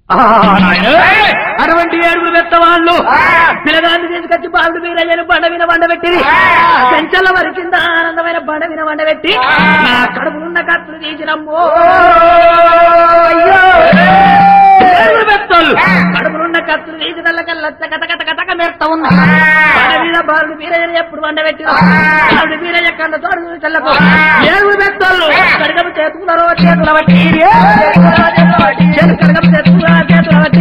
ఆ, నాయనా. అటువంటి ఏడుగురు పెద్దవాళ్ళు పిల్లగాన్ని తీసుకొచ్చి బాలుడు వీరయ్యను బండ మీద వండబెట్టి పెంచల వరి కింద ఆనందమైన బండ మీద వండబెట్టి నా కడుపులున్న కత్తులు తీసినమ్మో అయ్యో ఏడుగురు పెద్దోళ్ళు కడుపులున్న కత్తులు తీసి కళ్ళ కథ కథ కథక మెరుస్తా ఉంది బండ మీద బాలుడు వీరయ్యను ఎప్పుడు వండబెట్టిన బాలుడు వీరయ్య కళ్ళ తోడు చల్లకు ఏడుగురు పెద్దోళ్ళు కడగము చేతుకున్నారో చేతుల బట్టి చేతులు కడగము చేతుకున్నారో చేతుల బట్టి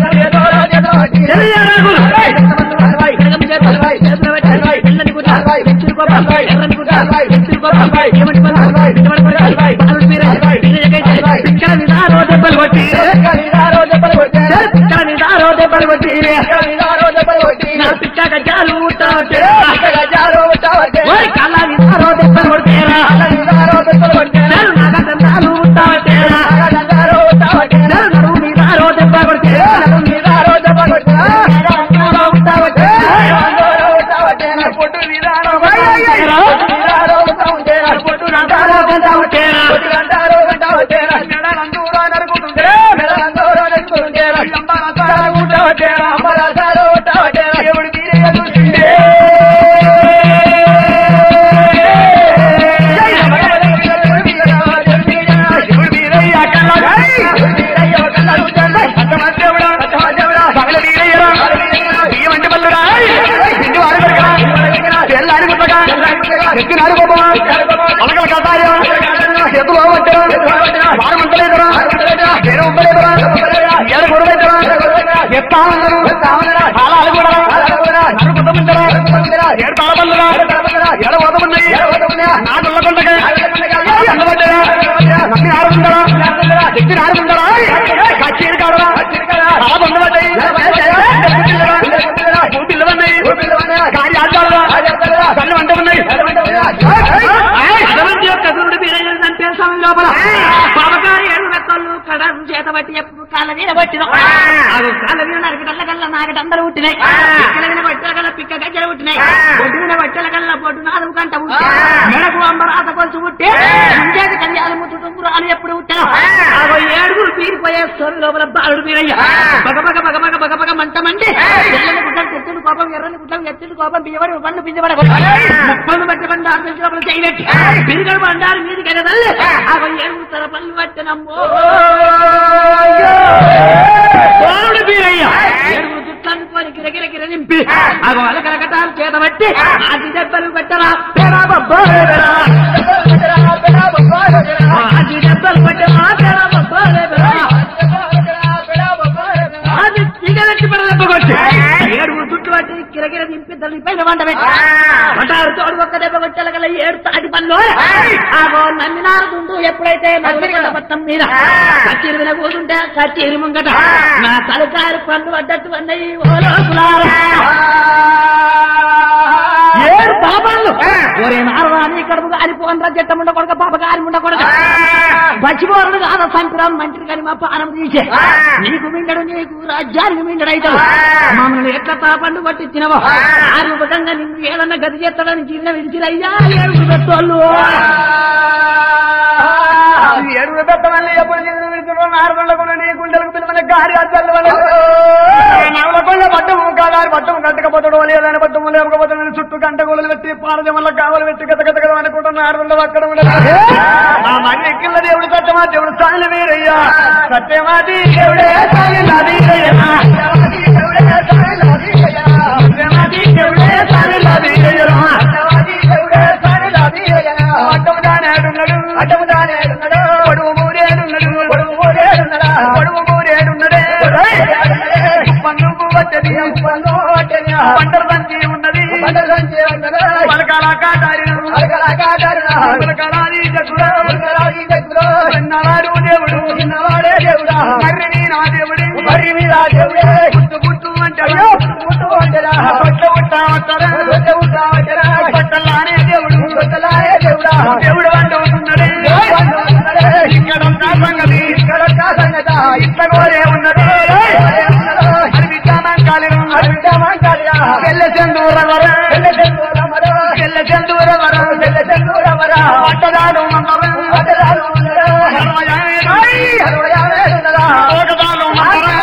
అటువంటి యొక్క గురుడు వీరయ్యను చంపే సమయం లోపల బాబగారు ఏడు రకాలు కడం చేత బట్టి ఎప్పుడు కాళ్ళ మీద పట్టిన అది కాళ్ళ మీద నరకటల్ల కల్లా నాకటి అందరూ పుట్టినాయి పిక్కల మీద బట్టల కల్లా పిక్క గజ్జలు పుట్టినాయి బొడ్డు మీద బట్టల కల్లా బొడ్డు నాలుగు గంట పుట్టి మెడకు అంబరాత కొలుసు పుట్టి ముంచేది కళ్యాణం ముట్టుకుంగురు అని ఎప్పుడు పుట్టాను ఆగో ఏడుగురు పీరిపోయే సోమి లోపల బాలుడు వీరయ్య బగ బగ బగ బగ బగ బగ మంటమండి ఎల్లని గుడ్డలు తెచ్చుడు కోపం ఎర్రని గుడ్డలు ఎత్తుడు కోపం బియ్యబడి పండు పింజబడ ముప్పలు బట్టి బండి ఆరు లోపల చేయబెట్టి పిరిగడు బండారు మీదికి ఎగదల్లి ఆగో ఏడుగురు తర పళ్ళు పట్టినమ్మో బాలుడు వీరయ్య ఏడుగురు జుట్లను కొని గిరగిర గిర నింపి ఆగో అలకలకటాలు చేత బట్టి ఆది దెబ్బలు పెట్టరా పెరా బొబ్బోలేరా ఆది దెబ్బలు పెట్టరా పెరా బొబ్బోలేరా అది చిగలెట్టి పెడదెబ్బ కొట్టి ఏడుగురు చుట్టూ పట్టి కిరకిర దింపి తల్లి పైన వంట పెట్టి వంటారు తోడు ఒక్క దెబ్బ కొట్టెల గల ఏడు తాటి పనులు ఆగో నమ్మినారు గుండు ఎప్పుడైతే నమ్మిన పట్టం మీద కచ్చేరి మీద కూతుంటే కచ్చేరి ముంగట నా తలకారు పండు పడ్డట్టు అన్నయ్యి ఓ లోకులారా ఏడు పాపాలు ఒరే నారదాని కడుపు కాలిపోనరా జట్టం ఉండకూడక పాప కాలి ఉండకూడక పచ్చిపోరడు కాదా సంపిరాం మంత్రి కానీ మా పానం తీసే నీకు మింగడు నీకు రాజ్యానికి మింగడు అవుతావు మమ్మల్ని ఎట్లా తాపండు పట్టించినవో ఆత్మకంగా నిన్ను ఏదన్నా గతి చేస్తాడని చిన్న విడిచిరయ్యా ఏడుగురు పెట్టోళ్ళు ఏడుగురు పెట్టమని ఎప్పుడు చేతులు విడుతున్నా నారదొండకుండా నీ గుండెలకు పిలువని గారి అద్దలు నవలకొండ పట్టము కాదారి పట్టము కట్టకపోతాడు లేదని పట్టము లేకపోతాడు చుట్టూ గంట గోళలు పెట్టి పారదమల్ల కావలు పెట్టి గత గత గత అనుకుంటున్న నారదొండ అక్కడ ఉండదు ఆ మరి ఎక్కిన దేవుడు సత్యమా దేవుడు సాలి వీరయ్యా సత్యమాది దేవుడే సాలి నాది సత్యమాది దేవుడే సాలి నాది అడ్డము దానేడున్నాడు అడ్డము దానేడున్నాడు పొడువు మూరేడున్నాడు పొడువు మూరేడున్నాడా పొడువు మూరేడున్నాడే పన్నుకు వచ్చేది పన్ను వచ్చేది పంటల సంచి ఉన్నది పంటల సంచి ఉన్నది పలకాల కాటారి పలకాల కాటారి పలకాలాది చక్కుడు పలకాలాది చక్కుడు చిన్నవాడు దేవుడు చిన్నవాడే దేవుడా మర్రి నీ నా దేవుడి మర్రి మీ నా దేవుడే పుట్టు పుట్టు అంటాడు పుట్టు అంటారా పట్ట ఉట్టా వస్తారా పట్ట ఉట్టా వస్తారా పట్టలానే దేవుడు పట్టలానే దేవుడా దేవుడు అంటున్నాడే ఇక్కడ సంగతి ఇక్కడ సంగత ఇట్లా కోరే ఉన్నది అర్విద్దామంకాలి అర్విద్దామంకాలి తెల్ల చందూర వర తెల్ల చందూర వర తెల్ల చందూర వర తెల్ల చందూర వర అట్టదాడు మందరం అట్టదాడు మందరం హరవయామే హరవయామే ఒకదాడు మందరం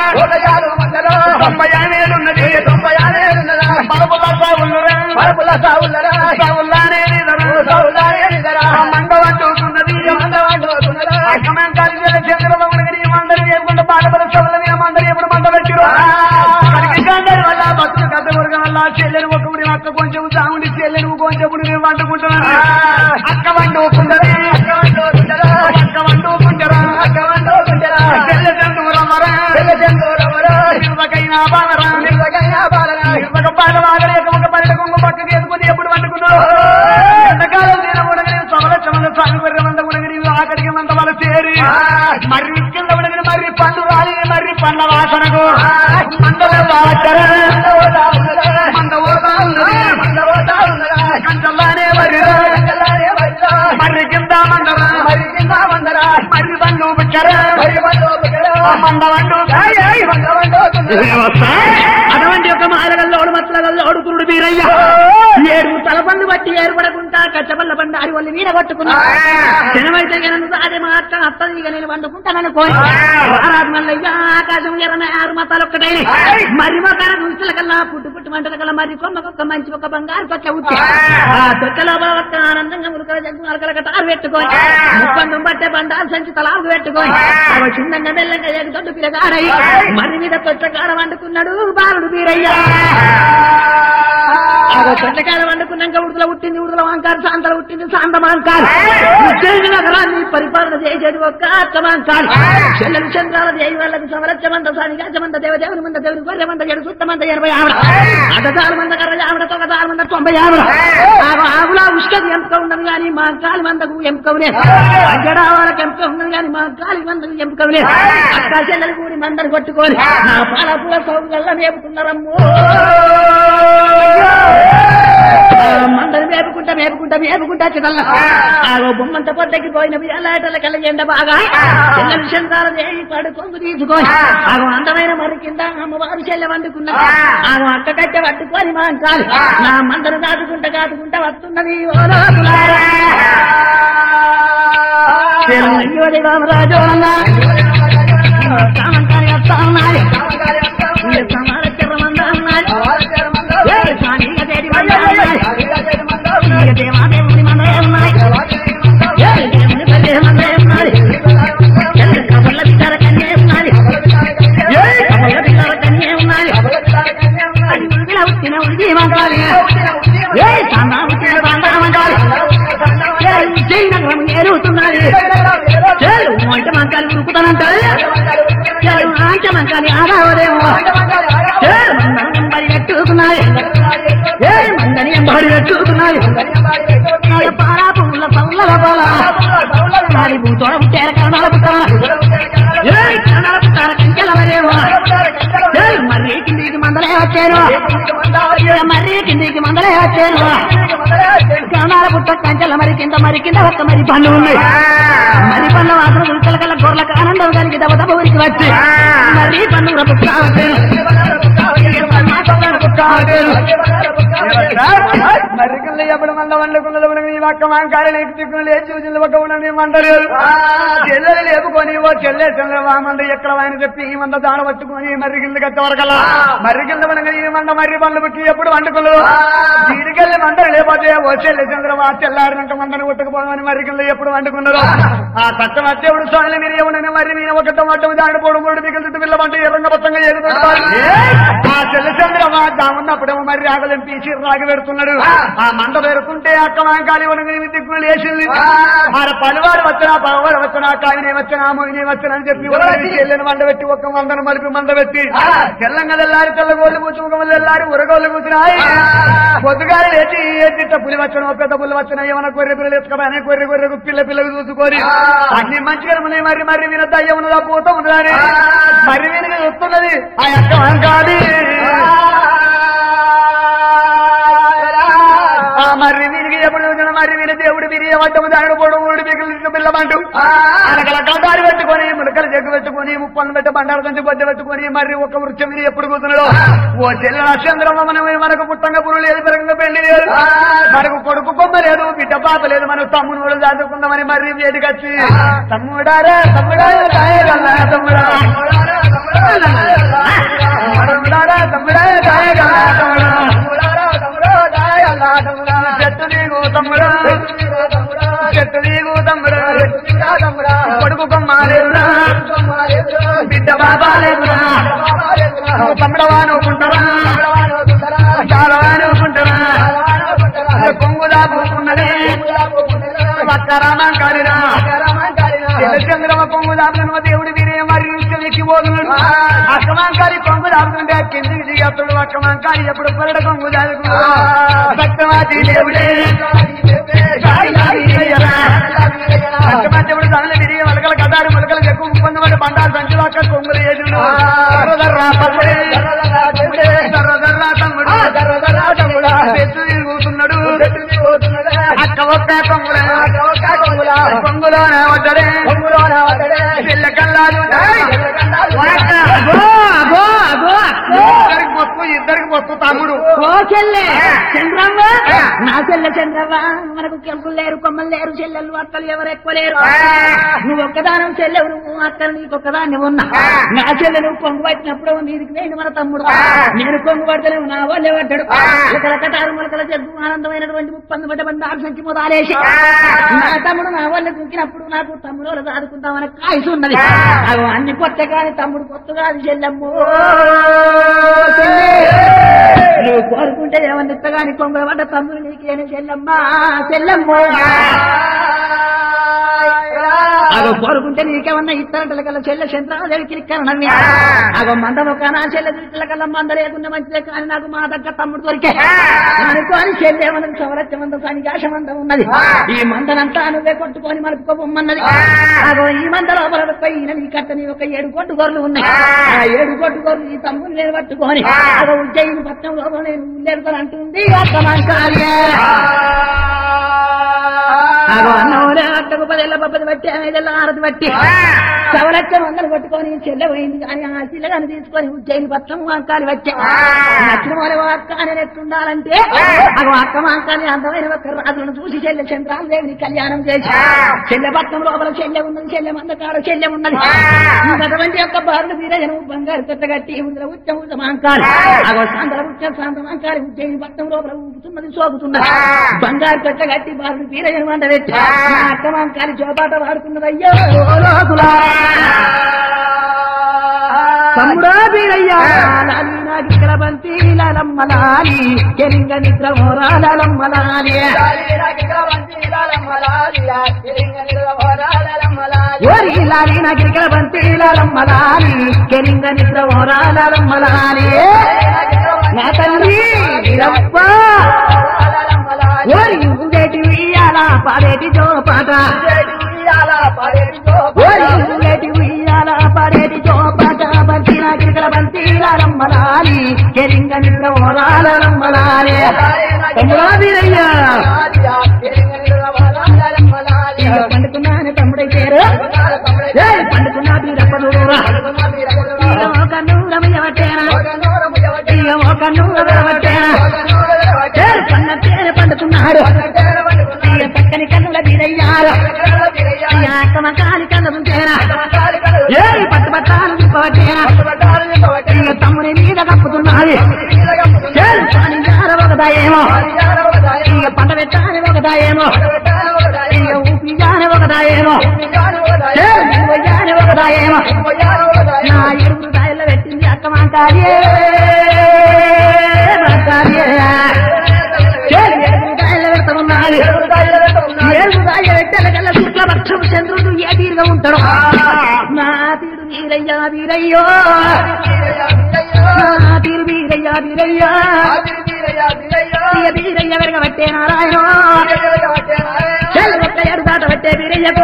సౌల్లానే నిదరా. మంగ వండుకున్నది అక్కమేం కలిసి చంద్రబాబు గారి మందరు చేయకుండా బాధపడ సభల మీద మందరు ఎప్పుడు మంద పెట్టిరు కనకకాండరి వల్ల భక్తులు కథ కొరగ వల్ల చెల్లెలు ఒకప్పుడు అక్క కొంచెం సాగుండి చెల్లెలు కొంచెం మేము వండుకుంటున్నాను అక్క వండుకున్నది అక్క వండుకుంటారా చెల్లె చంద్రమరా నిర్వకైనా బాలరా నిర్వక బాల వాగలేక ఒక పల్లె కొంగు పక్కకి ఎదుకుని ఎప్పుడు వండుకున్నావు ఎంతకాలం నేను ఉడగని సవల చమల సాగు వెర్ర మంద ఉడగని ఆకడికి మంద వాళ్ళ చేరి మర్రి కింద ఉడగని మర్రి పండు రాలి మర్రి పండ్ల వాసనకు మందల వాచర మంద ఓతా ఉన్నది కంచల్లానే మర్రి మర్రి కింద మందర మర్రి పండు బుచ్చర మంద వండు అటువంటి ఒక మాలగల్లోడు మత్లగల్లోడు కురుడు వీరయ్య ఏడు తలపండు బట్టి ఏర్పడకుండా కచ్చబల్ల బండారి వాళ్ళు వీర కొట్టుకున్నా జనమైతే గనను సాదే మాట అత్తది ఇక నేను వండుకుంటానని పోయి ఆరాధనలయ్య ఆకాశం ఎర్రన ఆరు మతాలు ఒక్కటైన మరి మొక్కల దుస్తుల కల్లా పుట్టు పుట్టు మంటల కల్లా మరి కొమ్మకొక్క మంచి ఒక బంగారు పచ్చ ఉత్తి ఆ తొక్కలో ఒక్క ఆనందంగా ములకల జగ్గు అలకల కటారు పెట్టుకొని ముప్పండు బట్టే బండారు సంచి తలాగు పెట్టుకొని అవ చిన్నంగా మెల్లంగా ఎగు దొడ్డు పిల్లగాడై మరి మీద తొట్టకాడ వండుకున్నాడు బాలుడు వీరయ్య అదో చెట్టకాడ వండుకున్నాక ఉడుదల పుట్టింది ఉడుదల వంకారు సాంతల పుట్టింది సాంత మాంకారు ఉజ్జయిని నగరాన్ని పరిపాలన చేసేది ఒక్క అత్తమాంకారు చెల్లెలు చంద్రాల దేవి వాళ్ళకి సమరచ్చమంత సానిగాచమంత దేవదేవుని మంద దేవుని గొర్రె మంద జడు సుత్తమంత ఎనభై ఆవిడ అడ్డదారు మంద కర్ర ఆవిడ తొగదారు మంద తొంభై ఆవిడ ఆవుల ఉష్కది ఎంపిక ఉన్నది కానీ మా కాలి మందకు ఎంపికవులే అగ్గడా వాళ్ళకి ఎంపిక ఉన్నది కానీ మా కాలి మందకు ఎంపికవులే అక్క చెల్లెలు కూడి మందరు కొట్టుకొని నా పాల పూల సౌకర్యాలు మేపుతున్నారమ్మో మందరు మేపుకుంటా మేపుకుంటా మేపుకుంటా చిన్న ఆగో బొమ్మంత పొద్దకి పోయిన బియ్యాలాటల కళ్ళ ఎండ బాగా చిన్న విషంతాల చేయి పడు కొంగు తీసుకొని ఆగో అందమైన మరి కింద అమ్మవారు చెల్లె వండుకున్నా ఆగో అక్క కట్టె పట్టుకొని మా కాదు నా మందరు దాటుకుంటా కాటుకుంటా వస్తున్నది ఓ లోపులారా. అయ్యో రామరాజు అన్నా కామంతారి వస్తా ఉన్నాయి సమాన చిర్రమంద ఉన్నాయి ఏ సానిగా తేడి మంద ఉన్నాయి ఇక దేవాదేవుని మందే ఉన్నాయి ఏ దేవుని పల్లె మందే ఉన్నాయి ఏ కబుర్ల బిడ్డల కన్యే ఉన్నాయి ఏ కబుర్ల బిడ్డల కన్యే ఉన్నాయి అది ఉడికిన ఉట్టిన ఉడికి మంగాలి ఏ సాందా ఉట్టిన సాందా మంగాలి ఏ విజయనగరం ఏరుతున్నది చేరు మొంట మంకాలు ఉరుకుతానంటారు చేరు ఆంట మంకాలి ఆదావదేమో చేరు మందని ఎంబడి పెట్టుకున్నాయి ఏ మందని ఎంబడి పెట్టుకున్నాయి పారా పువ్వుల పౌల పాల దాని భూతోడ పుట్టారు కరణాల పుట్టాల ఏ కరణాల పుట్టార కంచెల మరేమో ఏ మర్రి కిందికి మందలే వచ్చారు ఏ మర్రి కిందికి మందలే వచ్చారు కరణాల పుట్ట కంచెల మరి కింద మరి కింద ఒక్క మరి పండ్లు ఉన్నాయి మరి పండ్ల వాసన దుర్కల కల గొర్రెలకు ఆనందం కలిగి దెబ్బ దెబ్బ ఊరికి వచ్చి మరి పండుగ పుట్ట మరికల్లో ఎప్పుడు మంద వండుకున్నది కూడా నీ పక్క మాంకాడ లేకు తిక్కులు లేచి చూసింది ఒక ఉన్నది మండలేదు చెల్లెలు లేపుకొని ఓ చెల్లె చంద్రబా మంద ఎక్కడ ఆయన చెప్పి ఈ మంద దాన పట్టుకొని మర్రి కింద కట్ట వరకలా మర్రి కింద పడగా ఈ మంద మర్రి పండ్లు పుట్టి ఎప్పుడు వండుకులు దీనికెళ్ళి మందరు లేకపోతే ఓ చెల్లె చంద్రబా తెల్లారినాక మందని కొట్టుకుపోవని మర్రి కింద ఎప్పుడు వండుకున్నారు ఆ కట్ట వచ్చేప్పుడు స్వామి మీరు ఏమన్నా మర్రి మీద ఒక టమాటో దాడి పొడు మూడు మిగిలి చుట్టూ పిల్లమంటే ఎర్రంగ పచ్చంగా ఎదుగుతారు ఆ చెల్లి చంద్రమా దామున్నప్పుడేమో మరి రాగలేం పీచి రాగి పెడుతున్నాడు ఆ మంద పెడుతుంటే అక్క మాంకాలి వనగని దిక్కులు లేచింది ఆడ పనివాడు వచ్చినా పగవాడు వచ్చినా కాయనే వచ్చినా మొగినే వచ్చినా అని చెప్పి చెల్లెని మంద పెట్టి ఒక్క మందను మలిపి మంద పెట్టి తెల్లంగా తెల్లారి తెల్లగోళ్ళు కూర్చుకోవాలి తెల్లారి ఉరగోళ్ళు కూర్చున్నాయి పొద్దుగాలి లేచి ఏ చిట్ట పులి వచ్చిన పెద్ద పులి వచ్చిన ఏమైనా కొర్రె పిల్లలు ఎత్తుకోవాలి కొర్రె కొర్రెకు పిల్ల పిల్లలు చూసుకొని అన్ని మంచిగా ఉన్నాయి మరి మరి వినద్దు అయ్య ఉన్నదా పోతా ఉన్నదని మరి విని వస్తున్నది ఆ యొక్క వంకాలి ఆ మర్రి వీరికి ఎప్పుడు చూసిన మర్రి వీరి దేవుడు వీరి వడ్డము దాడు పొడవు ఊడి పిల్లలు పిల్లమంటూ అనకల కటారి పెట్టుకొని ములకలు జగ్గు పెట్టుకొని ముప్పలు పెట్టి బండారు కంచి బొద్ద పెట్టుకొని మర్రి ఒక వృక్షం మీద ఎప్పుడు కూతున్నాడు ఓ చెల్లె నక్షత్రం మనం మనకు పుట్టంగా పురుగు లేదు పెరగంగా పెళ్లి లేదు మనకు కొడుకు కొమ్మ లేదు బిడ్డ పాప లేదు మనం తమ్ముడు దాచుకుందామని మర్రి వేదికి వచ్చి తమ్ముడారా తమ్ముడా దాయగల్లా తమ్ముడా తమ్ముడారా తమ్ముడా దాయగల్లా తమ్ముడా కొడుకు కొమ్మాలేదురా బిడ్డ బాబా లేదురా తమ్ముడవా అనుకుంటారా చాలా అనుకుంటారా కొంగు దాపుకున్నదే వక్కరామాంకారిరా చంద్రమ కొంగు దాపుకున్న దేవుడి వీరే మరి ఎక్కిపోతున్నాడు అక్కమాంకారి కొంగు దాపుతుంటే కిందికి దిగప్పుడు అక్కమాంకారి ఎప్పుడు పొరడ కొంగు దాపుకున్నాడు భక్తవాది దేవుడే అక్కమాంతేవుడు దానిలో విరిగి మొలకల కదారు మొలకలు ఎక్కువ పొందబడి బండారు సంచులు అక్కడ కొంగులు వేసుడు దర్రదర్రా పల్లె, దర్రదర్రా తమ్ముడు చెట్టు తిరుగుతున్నాడు అక్క ఒక్క కొంగుల కొంగులోన వద్దడే పిల్ల కల్లాలు అగో అగో అగో అక్కో ఇద్దరికి మొత్తం ఇద్దరికి మొత్తం తమ్ముడు ఓ చెల్లె చంద్రమ్మ నా చెల్లె చంద్రవ్వ మనకు కెంపులు లేరు కొమ్మలు లేరు చెల్లెలు అక్కలు ఎవరు ఎక్కువ లేరు నువ్వు ఒక్కదానం చెల్లెవు నువ్వు అక్కలు నీకు ఒక్కదాన్ని ఉన్నా నా చెల్లె నువ్వు కొంగు పట్టినప్పుడు నీదికి నేను మన తమ్ముడు నేను కొంగు పడతలేవు నా వాళ్ళే పడ్డాడు మొలకల కటారు మొలకల జగ్గు ఆనందమైనటువంటి ముప్పంది పడ్డ బండారు సంచి మొదలేసి నా తమ్ముడు నా వాళ్ళని దూకినప్పుడు నాకు తమ్ముడు వాళ్ళు దాదుకుంటామని కాయసు ఉన్నది అవి అన్ని కొత్త కాని తమ్ముడు కొత్త కాదు చెల్లెమ్ము చెల్లె. నువ్వు కోరుకుంటే ఏమన్నా ఇత్తగాని కొంగ పడ్డ తమ్ముడు నీకేని చెల్లమ్మా చెల్లమ్మ అగో కోరుకుంటే నీకేమన్నా ఇస్తారంటల కల్లా చెల్లె చంద్రాదేవి కిరిక్కన నవ్వి అగో మంద ఒక నా చెల్లె ఇట్ల కల్లా మంద లేకుండా మంచిదే కానీ నాకు మా దగ్గర తమ్ముడు దొరికే అనుకోని చెల్లె మనకు సవరత్యమంద కానీ ఆశమంద ఉన్నది ఈ మందనంతా నువ్వే కొట్టుకొని మనకు బొమ్మన్నది అగో ఈ మంద లోపల పోయిన నీ కట్ట నీ ఒక ఏడు కొట్టు గొర్రెలు ఉన్నాయి ఆ ఏడు కొట్టు గొర్రెలు ఈ తమ్ముడు నేను పట్టుకొని అగో ఉజ్జయిని పట్నం లోపల నేను ఉండేది అంటుంది అత్తమాంకాలే అగో అన్నోరే అట్టకు పదేళ్ళ పప్పది బట్టి ఐదేళ్ళ ఆరది బట్టి సవలచ్చ మందలు కొట్టుకొని చెల్లె పోయింది కానీ ఆ చెల్లెని తీసుకొని ఉజ్జయిని పట్నం అంకాలి వచ్చే నచ్చిన వాళ్ళ అక్క అని ఎట్లుండాలంటే అగో అక్క మాంకాలి అందమైన ఒక్క రాజులను చూసి చెల్లె చంద్రాల దేవిని కళ్యాణం చేసి చెల్లె పట్నం లోపల చెల్లె ఉన్నది చెల్లె మంద కాడ చెల్లె ఉన్నది అటువంటి యొక్క బారులు వీరజను బంగారు కొత్త కట్టి ఉందిన ఉచ్చం ఉచ్చ మాంకాలి అగో సాంద్ర ఉచ్చం సాంద్ర మాంకాలి ఉజ్జయిని పట్నం లోపల ఊపుతున్నది సోకుతున్నది బంగారు కొత్త కట్టి బారులు వీరజను మంద పెట్టి నా అక్క మాంకాలి జోపాట వాడుతున్నది అయ్యో లోకులా తమ్ముడా వీరయ్యా లాలి నాగిక్కల బంతి లాలమ్మ లాలి కెలింగ నిద్ర మోరా లాలమ్మ లాలి ఓరి లాలి నాగిక్కల బంతి లాలమ్మ లాలి కెలింగ నిద్ర మోరా లాలమ్మ లాలి నా తల్లి వీరప్ప ఓరి ఉండేటి ఉయ్యాల పాడేటి జోపాట ఓరి ఉండేటి ఉయ్యాల పాడేటి జోపాట బంతి నాగిక్కల బంతి లాలమ్మ లాలి కెలింగ నిద్ర మోరా లాలమ్మ లాలి తమ్ముడా వీరయ్యా ఇక పండుకున్నాను తమ్ముడై పేరు ఏయ్, పండుకున్నా వీరప్ప చూడురా ఇక ఒక నూరమయ్య పట్టేనా ఇక ఒక నూరమయ్య పట్టేనా ఏయ్, పన్న పేరు పండుకున్నాడు ఇక చక్కని కన్నుల వీరయ్యారు ఇక అక్కమ కాలి కన్ను తేనా ఏ పట్టు పట్టాలు నింపవట్టేనా ఇక తమ్ముని మీద కప్పుతున్నాడు ఏయ్, పాని జార ఒకదాయేమో ఇక పంట పెట్టాలి ఒకదాయేమో ఇక ఊపి జాన ఒకదాయేమో ఏయ్, నువ్వు జాన ఒకదాయేమో నా ఎరుపు దాయిలో పెట్టింది అక్క మాంకారియే మాంకారియే ఏయ్, ఎరుపు దాయిలో పెడతామన్నది ఏడుపు దాయిలో పెట్టాల కల్లా శుక్ల పక్షం చంద్రుడు ఏ తీరుగా ఉంటాడు నా తీరు వీరయ్యా వీరయ్యో నా తీరు వీరయ్యా వీరయ్యా ఇక వీరయ్య వెరగబట్టే నారాయణ చెల్లు ఒక్క ఏడు దాట పట్టే వీరయ్యకు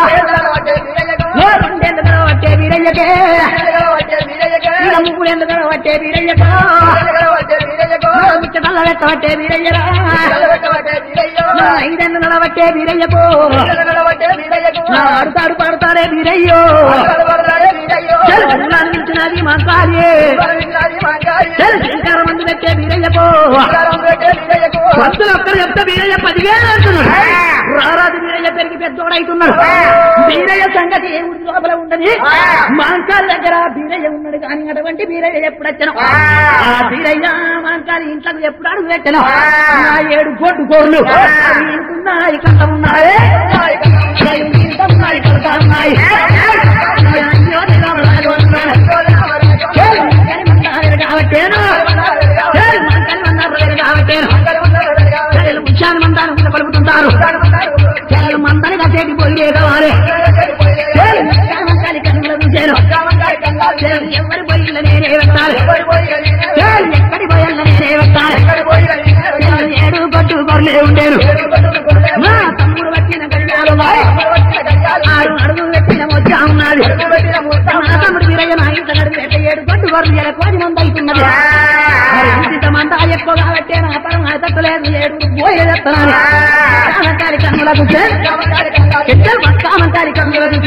ఓ రెండేళ్ళు పట్టే వీరయ్యకే ఇక మూడేళ్ళు పట్టే వీరయ్యకు ఓ మిచ్చటల్ల పెట్టబట్టే వీరయ్యరా నా ఐదేళ్ళు నడబట్టే వీరయ్యకు నా ఆడుతాడు పాడుతాడే వీరయ్యో చెల్లు ఊళ్ళని పిలిచినది మా కార్యే చెల్లు శంకర మందు పెట్టే వీరయ్యకు భక్తులు ఒక్కరు చెప్తే వీరయ్య పదివేలు అంటున్నారు రారాజు వీరయ్య పెరిగి పెద్దోడైతున్నారు వీరయ్య సంగతి ఏ ఊరి లోపల ఉండని మాంకాల దగ్గర వీరయ్య ఉన్నాడు కానీ అటువంటి వీరయ్య ఎప్పుడు వచ్చాను ఆ వీరయ్య మాంకాల ఇంట్లోకి ఎప్పుడు అడుగు పెట్టాను నా ఏడు గొడ్డు కోర్లు అవి ఇంటున్నాయి కంట ఉన్నాయి అవి ఇంట ఉన్నాయి కడతా ఉన్నాయి అయ్యో నిలబడాలి ఉన్నాయి. చేలు మంకని మన్నారు కాబట్టేను చేలు మంకని మన్నారు కాబట్టేను చేలు ముత్యాలు మందాను ముందు పలుకుతుంటారు చేలు మందని కసేటి పోయి కావాలి చేలు మంకాలి కన్నుల చూశాను చేలు ఎవరి పోయిల్ల నేనే పెట్టాలి చేలు ఎక్కడి పోయల్ల నేనే పెట్టాలి చేలు ఏడు కొట్టు కొరలే ఉండేను నా తమ్ముడు వచ్చిన గడియాలు ఆరు అడుగు పెట్టిన మొచ్చా ఉన్నది నా తమ్ముడు వీరయ్య నా ఇంత నడుగు పెట్ట ఏడు కొట్టు కొరలు ఎలా కోడి మంది అవుతున్నది ఇంత మంద ఎక్కువ కాబట్టి నా పరం తట్టలేదు ఏడు పోయేదెత్తనాలి కామంటారి కన్నులకు చెట్టలు కామంటారి కన్నులకు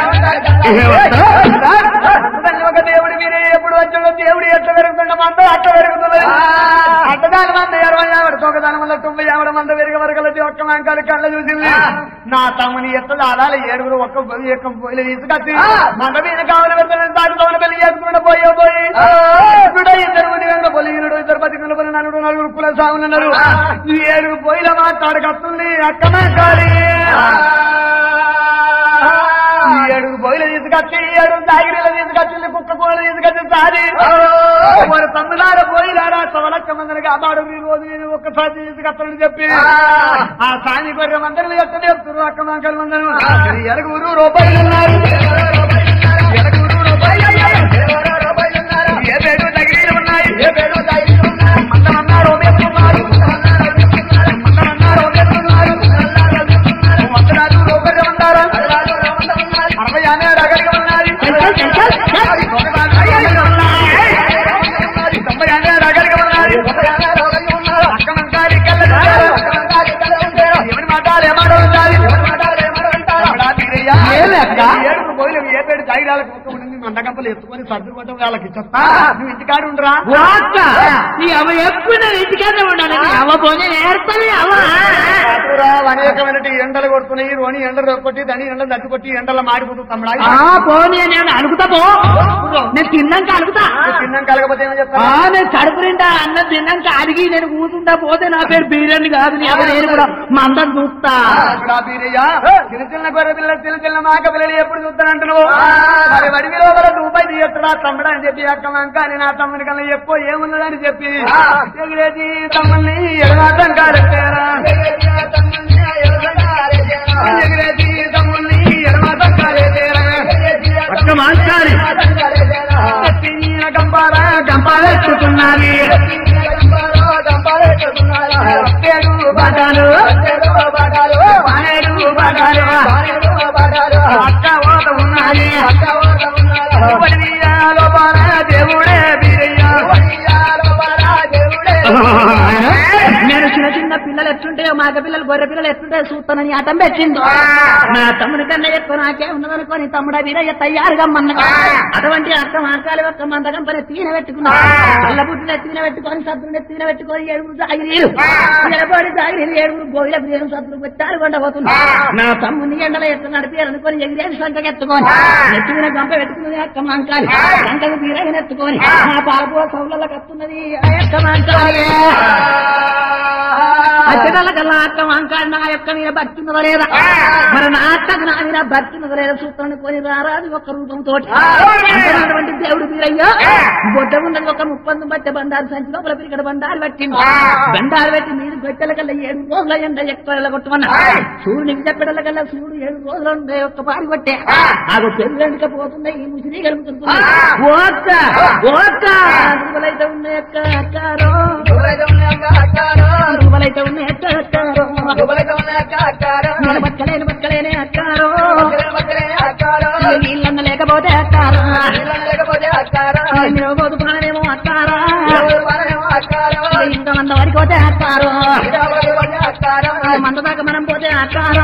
ఒక దేవుడు మీరే ఎప్పుడు వచ్చాడో దేవుడు ఎట్లా పెరుగుతుండ మంద అట్ట పెరుగుతున్నది అట్టదాని మంద ఇరవై ఆవిడ తొక్కదాని వల్ల తొంభై ఆవిడ మంద పెరిగి వరకలది ఒక్క మంకాలు కళ్ళ చూసింది నా తమ్ముని ఎట్ల దాదాలు ఏడుగురు ఒక్క పొయ్యి ఎక్క పొయ్యిలు తీసుకొచ్చి మంద మీద కావాలి పెడతాను దాటి తోన పెళ్లి చేసుకుంటూ పోయే పోయి ఇప్పుడు ఇద్దరు ఉదయంగా పొలిగినడు ఇద్దరు పతికులు పొలి నలుగురు నలుగురు కుల సాగున్నారు ఈ ఏడుగురు పొయ్యిల మాట్లాడకత్తుంది అక్క మంకాలి ఈ ఏడుగురు బొయ్యలు తీసుకొచ్చి ఏడుగురు తాగిరీలు తీసుకొచ్చింది కుక్క కూరలు తీసుకొచ్చి సారి మరి తమ్ములార పోయిలారా సవలక్క మందిని కాపాడు ఈ రోజు నేను ఒక్కసారి తీసుకొస్తానని చెప్పి ఆ సాని గొర్రె మందరం ఎట్ట చెప్తున్నారు అక్క మంకల మందరం ఎరుగురు రూపాయలు ఉన్నారు ఎరుగురు రూపాయలు ఏ పేరు తగిలీలు ఉన్నాయి మందమన్నారు మేస్తున్నారు మందమన్నారు మేస్తున్నారు వందనాలు రూపాయలు ఉన్నారు అరవై అనేది అగలిగా ఉన్నది తొంభై అనేది అగలిగా ఉన్నది అక్కమంకారి కళ్ళ ఎవరి మాట్లాడు ఏమాటో ఉండాలి ఏడుపు పోయిన ఏ పేరు జాయిరాలకు ఒక్క ఉండింది మండగంపలు ఎత్తుకొని సర్దు కొట్టం వాళ్ళకి ఇచ్చా నువ్వు ఇంటికాడు ఉండరా వాక్క ఈ అవ ఎప్పుడు నేను ఇంటికనే ఉండాలి నీ అవ పోనీ నేర్పని అవ కాదురా, అనేకమైన ఎండలు కొడుతున్నాయి రోని ఎండలు కొట్టి దాని ఎండలు దట్టి కొట్టి ఎండలు మాడిపోతుంది తమ్ముడా ఆ పోనీ నేను అలుగుతా పో నేను తిన్నాక అలుగుతా తిన్నాం కలగపోతే ఏమో ఆ చెప్తా నేను కడుపు నిండా అన్నం తిన్నాక అడిగి నేను కూతుంటా పోతే నా పేరు బీరని కాదు నీ అవ నేను కూడా మందం చూస్తా అక్కడ బీరయ్య, చిన్న చిన్న గొర్రె పిల్లలు చిన్న చిన్న మాక పిల్లలు ఎప్పుడు చూస్తానంటున్నావు మరి వడివి లోపల రూపాయి తీయట్టురా తమ్ముడు అని చెప్పి అక్క వంక అని నా తమ్ముని కన్నా ఎక్కువ ఏమున్నదని చెప్పి ఎగిరేసి తమ్ముని ఎడమాటం కారెట్టారా ఎగిరేసి తమ్ముని ఎడమాటం కారెట్టారా ఒక్క మాస్టారి గంపారా గంపాలెత్తుకున్నది పేరు బాటాలు పానేరు బాటాలు అక్క ఓత ఉన్నది వడివియాలో బారా దేవుడే బీరయ్య నేను చిన్న చిన్న పిల్లలు ఎట్లుంటాయో మాక పిల్లలు గొర్రె పిల్లలు ఎట్లుంటాయో చూస్తానని అటం పెట్టింది నా తమ్ముడి కన్నా ఎక్కువ నాకే ఉన్నదనుకోని తమ్ముడ వీరయ్య తయారుగా మన్న అటువంటి అక్క మాకాలి ఒక్క మందకం పని తీన పెట్టుకున్నా కళ్ళ బుట్టిన తీన పెట్టుకొని సత్రుని తీన పెట్టుకొని ఏడుగురు జాగిరీలు నిలబడి జాగిరీలు ఏడుగురు గోయిల ప్రియం సత్రులు పెట్టారు కొండ పోతున్నా నా తమ్ముని ఎండలో ఎట్లా నడిపారనుకొని ఎగిరేసి సంఖకి ఎత్తుకొని ఎత్తుకున్న గంప పెట్టుకున్నది అక్క మాంకాలి సంఖకు తీరగా ఎత్తుకొని నా పాలపూల సౌలలో కత్తున్నది ఆ యొక్క మాంకాలి అచ్చటల కల్లా అక్క వంకాయ నా యొక్క మీద భక్తున్నదా లేదా మరి నా అక్కకు నా మీద భక్తున్నదా లేదా సూత్రాన్ని కొని రారాది ఒక రూపంతో అంటున్నటువంటి దేవుడు మీరయ్యా బొడ్డ ఉన్నది ఒక ముప్పందు బట్టె బండారు సంచి లోపల పిరికడ బండారు పట్టింది బండారు పెట్టి మీరు పెట్టెల కల్లా ఏడు రోజుల ఎండ ఎక్కువ కొట్టమన్నా సూర్యునికి చెప్పడల కల్లా సూర్యుడు ఏడు రోజులు ఉండే ఒక్క పారి కొట్టే అది పెళ్ళందుక పోతుంది ఈ ముసిరి కలుగుతుంది ఓక్క ఓక్క దుర్బలైతే ఉన్నాయి అక్క అక్కారో దుర్బలైతే ఉన్నాయి అక్క అక్కారో నేను బతకలేను బతకలేనే అక్కారో నీళ్ళన్న లేకపోతే అక్కారా నేను పోతు ప్రాణమేమో అక్కారా ఇంత మంద వరకు పోతే అక్కారో మంద దాకా మనం పోతే అక్కారో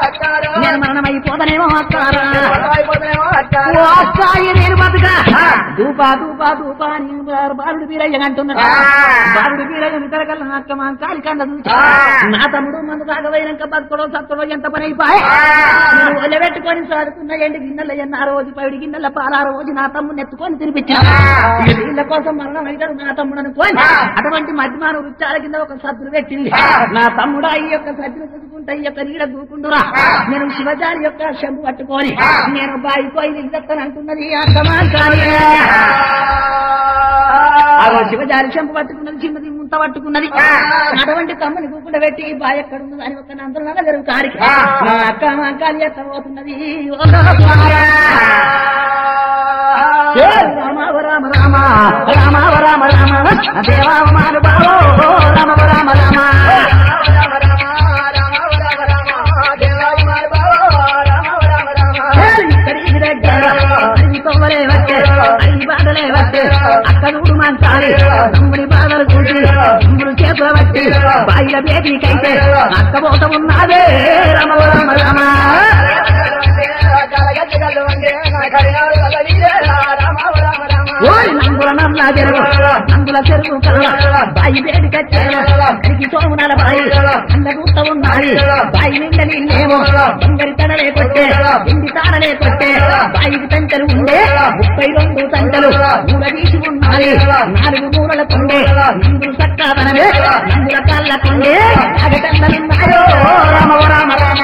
నేను మరణం అయిపోతానేమో అక్కారా ఓ అక్కాయి నేను బతుక దూపా దూపా దూపా అని బాలుడు వీరయ్య అంటున్నాడు ఆ. బాలుడు వీరయ్య ఇతర కల్లా అక్క మా కాలి కన్న చూసి ఆ. నా తమ్ముడు మందు తాగపోయినాక బతుకడో సత్తడో ఎంత పని అయిపోయి ఆ. నేను ఒలబెట్టుకొని సాడుతున్న ఎండి గిన్నెల ఎన్న ఆ రోజు పైడి గిన్నెల పాల ఆ రోజు నా తమ్ముడు ఎత్తుకొని తినిపించిన ఆ. వీళ్ళ కోసం మరణం అవుతాడు నా తమ్ముడు అనుకోని ఆ. అటువంటి మధ్యమాన వృత్తాల కింద ఒక సద్దులు పెట్టింది ఆ. నా తమ్ముడు ఈ యొక్క సద్దులు చూసుకుంటా ఈ యొక్క నీడ దూకుండురా ఆ. నేను శివజారి యొక్క శంపు పట్టుకొని ఆ. నేను బాయి పోయి నిలబెత్తాను అంటున్నది అర్థమా కానీ ఆగో శివజారి చెంప పట్టుకున్నది చిన్నది ముంత పట్టుకున్నది ఆ. అటువంటి తమ్ముని కూకుండా పెట్టి బాయ్ ఎక్కడ ఉన్నది అని ఒక నందన జరుగు కాడికి ఆ. నా అక్క మా కాలి ఎక్కడ పోతున్నది ఓ లోకారా. ఏ రామ ఓ రామ రామ రామ ఓ రామ రామ దేవా మాను బావో రామ ఓ రామ రామ ఏ ఇక్కడికి దగ్గర అన్ని కొవ్వలే వచ్చే అన్ని బాధలే వచ్చే అక్క చూడు మంచాలి తమ్ముడి బాధలు చూసి తమ్ముడు చేతుల బట్టి బాయిల బేటీకైతే అక్క పోత ఉన్నదే రమ రమ రమ ఓరి నందుల నల్ల చెరువు నందుల చెరువు కల్ల బాయి బేటి కచ్చేల కరికి సోమునాల బాయి అంద కూత ఉన్నాయి బాయి నిండ నీళ్ళేమో బంగరి తనలే కొట్టే ఇంటి తారలే కొట్టే బాయికి తంటలు ఉండే ముప్పై రెండు తంటలు మూల వీసి ఉన్నాయి నాలుగు మూలల కొండే నందులు సక్కాదనమే నందుల కళ్ళ కొండే అగటండలున్నాయో రామ ఓ రామ రామ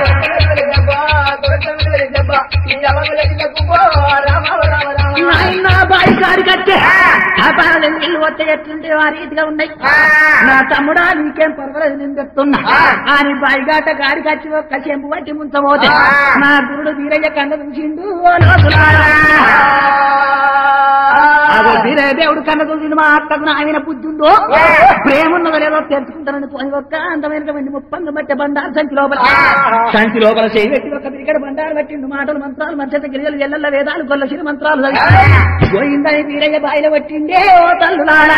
నాయన బాయి కాడికి వచ్చే ఆ పాలలు నీళ్ళు వస్తే ఎట్లుంటే ఆ రీతిగా ఉన్నాయి నా తమ్ముడా నీకేం పర్వాలేదు నేను చెప్తున్నా ఆ. అని బాయిగాట గాడికి వచ్చి ఒక్క చెంపు పట్టి ముంచబోతే ఆ. నా గురుడు వీరయ్య కన్న చూసిండు ఓ లోకులారా. అదో వీరయ్య దేవుడు కన్న చూసిండు మా అక్కకు ఆయన బుద్ధి ఉందో ఆ. ప్రేమ ఉన్నదో లేదో తెలుసుకుంటానని పోయి ఒక్క అందమైన ముప్పంగా బట్టే బండారు సంచి లోపల ఆ. సంచి లోపల చేయి పెట్టి ఒక బిరికడ బండారు పట్టిండు మాటలు మంత్రాలు మంచత గిరిజలు ఎల్లల వేదాలు కొల్లసిన మంత్రాలు చదివి గోయిందని వీరయ్య బాయిల పట్టిండే ఓ తల్లులారా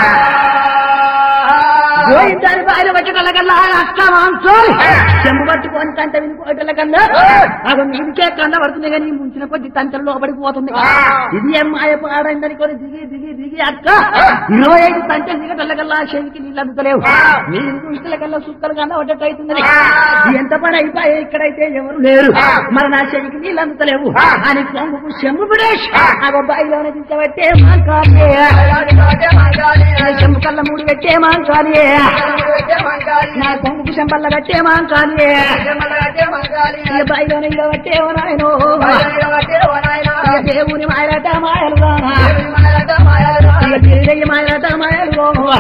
గోయిందని బాయిల పట్టగల కల్లా అక్క మాంసం చెంబు పట్టుకొని తంట వినిపోయేటల కల్లా అది మీదికే కన్న పడుతుంది కానీ ఈ ముంచిన కొద్ది తంటలు లోపలికి పోతుంది ఇది ఏం మాయ పాడైందని కొని దిగి దిగి దిగి అక్క ఇరవై ఐదు తంటలు దిగటల కల్లా చెవికి నీళ్ళు అందుతలేవు నీళ్ళు చూసిన కల్లా సుక్కలు కన్నా పడ్డట్టు అవుతున్నది ఎంత పని అయిపోయి ఇక్కడైతే ఎవరు లేరు మరి నా చెవికి నీళ్ళు అందుతలేవు అని కొంగుకు చెంబు పిడేష్ ఆ బాయిలోనే దించబట్టే మాంకాలే చెంబు కళ్ళ మూడు పెట్టే మాంకాలే నా కొంగుకు చెంబల్ల కట్టే మాంకాలే ఈ బాయిలోనే ఇడబట్టే ఓ నాయనో ఇక దేవుని మాయలట మాయలు రానా ఇక వీరయ్య మాయలట మాయలు రోమా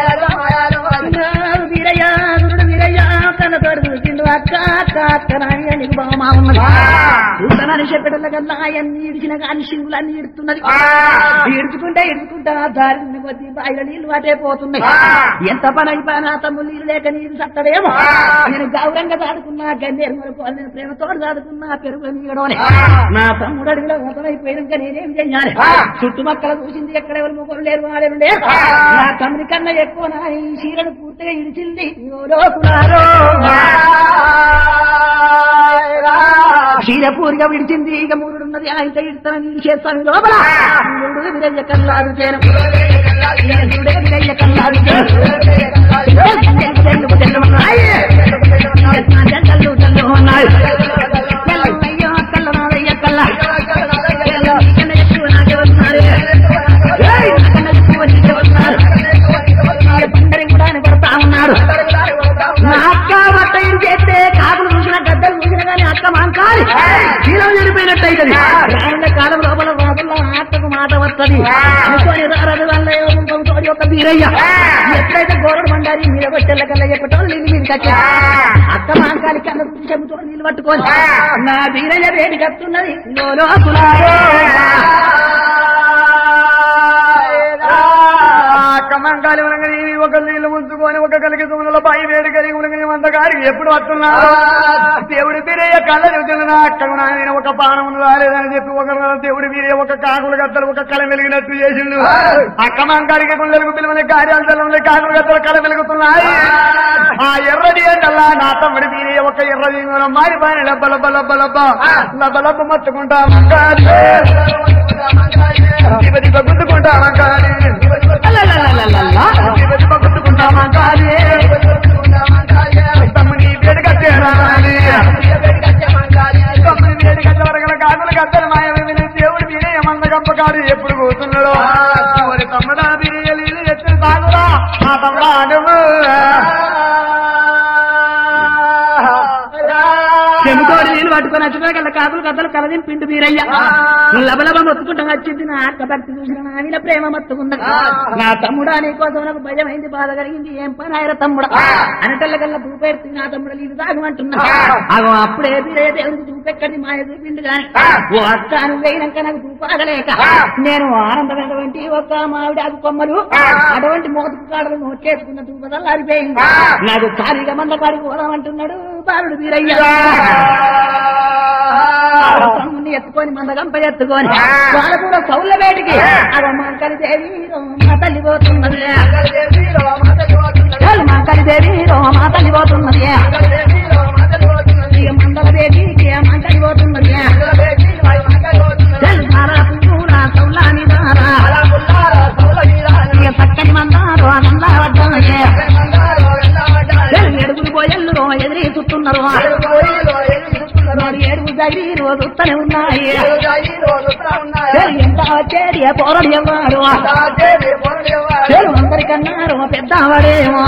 వీరయ్య గురుడు వీరయ్య కన్న తోడు చూసిండు అక్క అక్క అక్క నాని నీకు బామా ఉన్నది చూడనని చెప్పేటల్ల కల్లా అన్ని ఇడిచిన కానీ సింగులన్నీ ఇడుతున్నది ఇడుచుకుంటే ఇడుచుకుంటా దారి కొద్ది బాయిల నీళ్లు అటే పోతున్నాయి ఎంత పని అయిపోయినా తమ్ముడు నీళ్ళు లేక నీళ్ళు సత్తడేమో నేను గౌరంగా దాడుకున్నా గన్నేరు వరకు నేను ప్రేమతో దాడుకున్నా పెరుగు నీయడోనే నా తమ్ముడు అడిగిలో అయిపోయినాక నేనేం చెయ్యాలి చుట్టుపక్కల చూసింది ఎక్కడ ఎవరు ముగ్గురు లేరు వాడేరు లేరు నా తమ్ముడి కన్నా ఎక్కువ నా ఈ చీరను పూర్తిగా ఇడిచింది ఓ లోకులారో. క్షీరపూరిగా విడిచింది ఇక మూడున్నది ఆయన ఇడతానని చేస్తాను లోపల మూడు విరయ్య కల్లాదు చేను మూడే విరయ్య కల్లాదు జల్లు జల్లు ఉన్నాయి ఎల్లయ్యో కల్ల నాదయ్య కల్ల కన్న ఎక్కువ నాకే వస్తున్నారు ఏయ్, కన్న ఎక్కువ నీకే వస్తున్నారు పండరి కూడా కొడతా ఉన్నారు నా అక్క బట్ట ఏం చేస్తే కాకులు చూసిన గద్దలు చూసిన కానీ అక్క మాంకాలి శీలం చెడిపోయినట్టు అవుతుంది రానున్న కాలం లోపల రాజుల్లో అక్కకు మాట వస్తుంది అనుకోని రారదు వల్ల తోడి ఒక బీరయ్య ఎప్పుడైతే గోరడు మండారి మీద కొట్టెళ్ళ కల్లా చెప్పటం నీళ్ళు మీరు కట్ట అక్క మాంకాలి కన్న చూసి చెబుతూ నీళ్ళు పట్టుకొని నా బీరయ్య వేడి కట్టున్నది లోకులారో. కమంకాలి ఉనగని ఒక నీళ్లు ముంచుకొని ఒక కలిగి తుమ్ముల పై వేడి కలిగి ఉనగని వంద గారికి ఎప్పుడు వస్తున్నా దేవుడి బీరయ్య కళ్ళ చూస్తున్నా అక్కడ నేను ఒక పానం రాలేదని చెప్పి ఒక దేవుడి బీరయ్య ఒక కాకులు గద్దలు ఒక కళ వెలిగినట్టు చేసిండు అక్క మాంకారికి గుండెలకు పిలువని కార్యాలు తెలవని కాకులు గద్దలు కళ వెలుగుతున్నాయి ఆ ఎర్రది ఏంటల్లా నా తమ్ముడి బీరయ్య ఒక ఎర్రది మారిపోయిన లబ్బ లబ్బ లబ్బ లబ్బ లబ్బ లబ్బ మత్తుకుంటా మంకాలి దిబ దిబ గుద్దుకుంటా మంకాలి అలలలలలల. దిబ దిబ గుద్దుకుంటా మంకాలి తమ్ముని వేడుక చేరాలి తమ్ముని వేడుక వరగల కాకులు గద్దలు మాయమేమి దేవుడు మీరే మంద గంపకాడు ఎప్పుడు కూతున్నాడు మరి తమ్ముడా మీరే నీళ్ళు ఎత్తులు తాగురా ఆ తమ్ముడా నువ్వు చెమితోడు నీళ్ళు పట్టుకొని వచ్చిన కల్లా కాకులు కథలు కలదిని పిండు మీరయ్యా లబలబ మొత్తుకుంటాం వచ్చింది నా అక్క భక్తి చూసిన నా మీద ప్రేమ మొత్తుకుందా నా తమ్ముడా నీ కోసం నాకు భయమైంది బాధ కలిగింది ఏం పని ఆయన తమ్ముడా అనటల్లకల్లా దూపెడుతు నా తమ్ముడు నీళ్ళు తాగమంటున్నా అగో అప్పుడే బీరయ్య దేవుడికి దూపెక్కడి మాయ చూపిండు గాని ఓ అక్క నువ్వు వేయినాక నాకు దూపాగలేక నేను ఆనందమైనటువంటి ఒక మామిడి ఆకు కొమ్మలు అటువంటి మోతుకు కాడలు నోట్లేసుకున్న దూపదల్లా అరిపోయింది నాకు ఖాళీగా మంద కాడికి పోదామంటున్నాడు బాలుడు వీరయ్య తమ్ముని ఎత్తుకొని మందగంప ఎత్తుకొని వాళ్ళ కూడా సౌళ్ళ వేటికి అగో మంకలి దేవి మా తల్లి పోతున్నది చాలు మంకలి దేవి మా తల్లి పోతున్నది ఇక మందల వేటికి మంకలి పోతున్నది చాలు సారా పువ్వురా సౌలాని దారా ఇక చక్కని మందారు ఆనందా వడ్డాయే చాలు ఎడుగులు పోయల్లు ఎదిరి చుట్టున్నారు ఏడుగు తగిలి రోజు వస్తూనే ఉన్నాయి చాలు ఎంత వచ్చేది పోరడు ఎవ్వడు చాలు అందరికన్నారు పెద్దవాడేమో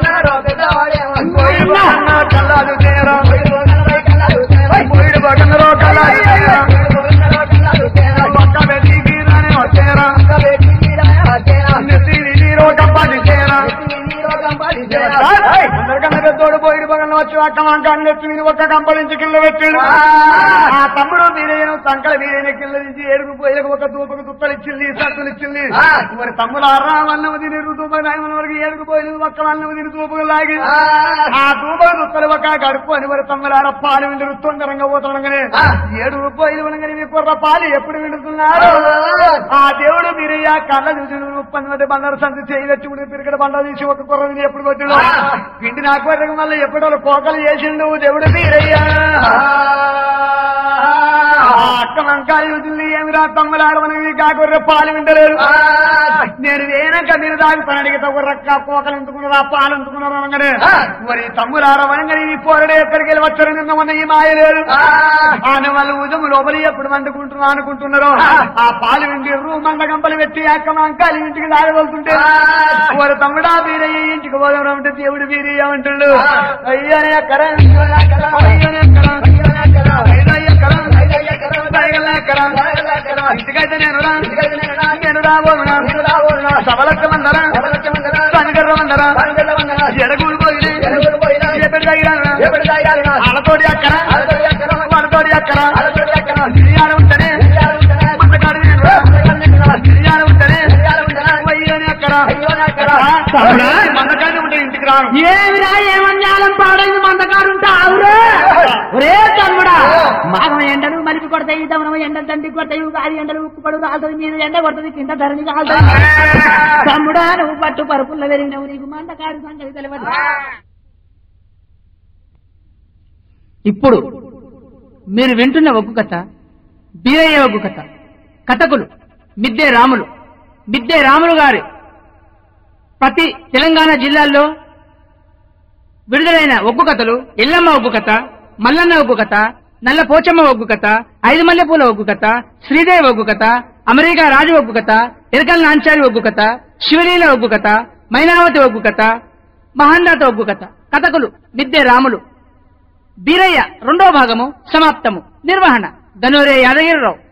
కల్లాదు చేరా పోయిడు బగనరో కల్లాదు చేరా పక్క వెతికి రానే వచ్చేరా నెత్తిని నీరో కంపాది చేరా అందరికన్నా పెద్దోడు పోయిడు పగన వచ్చి అక్క వంకాన్ని నెత్తి మీద ఒక్క కంపలించి కింద పెట్టాడు ఆ తమ్ముడు వీరయ్యను సంకల వీరయ్య కింద నుంచి ఏడుగు పోయేకు ఒక దూపకు దుప్పలు ఇచ్చింది సత్తులు ఇచ్చింది మరి తమ్ముడు అర్రం అన్నము తిని దూప నాయన వరకు ఏడుగు పోయి ఒక్క అన్నము తిని దూపకు లాగి ఆ దూపకు దుప్పలు ఒక గడుపు అని మరి తమ్ముడు ఆడ పాలు విండు తొందరంగా పోతుండగానే ఏడు పోయి ఉండగానే మీ కుర్ర పాలు ఎప్పుడు విండుతున్నారు ఆ దేవుడు వీరయ్య కళ్ళ చూసి ముప్పది మంది బండారు సంతి చేయి పెట్టి ఉండి పిరికడ బండ తీసి ఒక కుర్ర విని ఎప్పుడు కొట్టిండు పిండి నాకు పెట్టడం వల్ల ఎప్పుడు కోకలు చేసిండు దేవుడు వీరయ్య ఆ అక్క వంకాయ వదిలి ఏమిరా తమ్ములాడమని కాకుర్ర పాలు వింటలేదు నేను వేనక మీరు దాగుతాను అడిగితే ఒక రక్క కోకలు ఎందుకున్నారా పాలు ఎందుకున్నారా అనగానే మరి తమ్ములాడమనగానే ఈ పోరడు ఎక్కడికి వెళ్ళి వచ్చారు నిన్న మొన్న ఈ మాయ లేదు ఆయన వాళ్ళు ఉదము లోపలి ఎప్పుడు వండుకుంటున్నా అనుకుంటున్నారు ఆ పాలు విండిర్రు మంద గంపలు పెట్టి అక్క వంకాయలు ఇంటికి దాగవలుతుంటే వారు తమ్ముడా వీరయ్య ఇంటికి పోదాం అంటే దేవుడు వీరయ్య అంటుడు అయ్యనే అక్కర అయ్యనే అక్కర అయ్యనే అక్కర ఇంటికైతే నేను రా నేను రాబోనా సభలక్క మందరా కనకర్ర మందరా ఎడగూడు పోయి ఎప్పుడు తగినా వాళ్ళతోటి అక్కర వాళ్ళతోటి అక్కర బిర్యానీ ఉంటేనే మందకాడు నేను రా. బిర్యానీ ఉంటేనే అయ్యోని అక్కర మందకాడి ఉంటే ఇంటికి రాను ఏమిరా ఏమన్యాలం పాడైంది మందకారుంటే ఆవురే ఒరే తమ్ముడా మాగం ఎండలు మలిపి కొడతాయి దమనం ఎండలు తండ్రి కొడతాయి గాలి ఎండలు ఉక్కు పడు కాలుతుంది మీద ఎండ కొడుతుంది కింద ధరణి కాలుతుంది తమ్ముడా నువ్వు పట్టు పరుపుల్లో పెరిగినవు నీకు మందకారు సంగతి తెలియదు ఇప్పుడు మీరు వింటున్న ఒగ్గు కథ బీరయ్య ఒగ్గు కథ కథకులు మిద్దే రాములు మిద్దే రాములు గారి ప్రతి తెలంగాణ జిల్లాల్లో విడుదలైన ఒగ్గు కథలు ఎల్లమ్మ ఒగ్గు కథ మల్లన్న ఒగ్గు కథ నల్ల పోచమ్మ ఒగ్గు కథ ఐదు మల్లెపూల ఒగ్గు కథ శ్రీదేవి ఒగ్గు కథ అమెరికా రాజు ఒగ్గు కథ ఎరకల్ నాంచారి ఒగ్గు కథ శివలీల ఒగ్గు కథ మైనావతి ఒగ్గు కథ మహాందాత ఒగ్గు కథ కథకులు మిద్దే రాములు బీరయ్య రెండో భాగము సమాప్తము నిర్వహణ గనోరే యాదగిరిరావు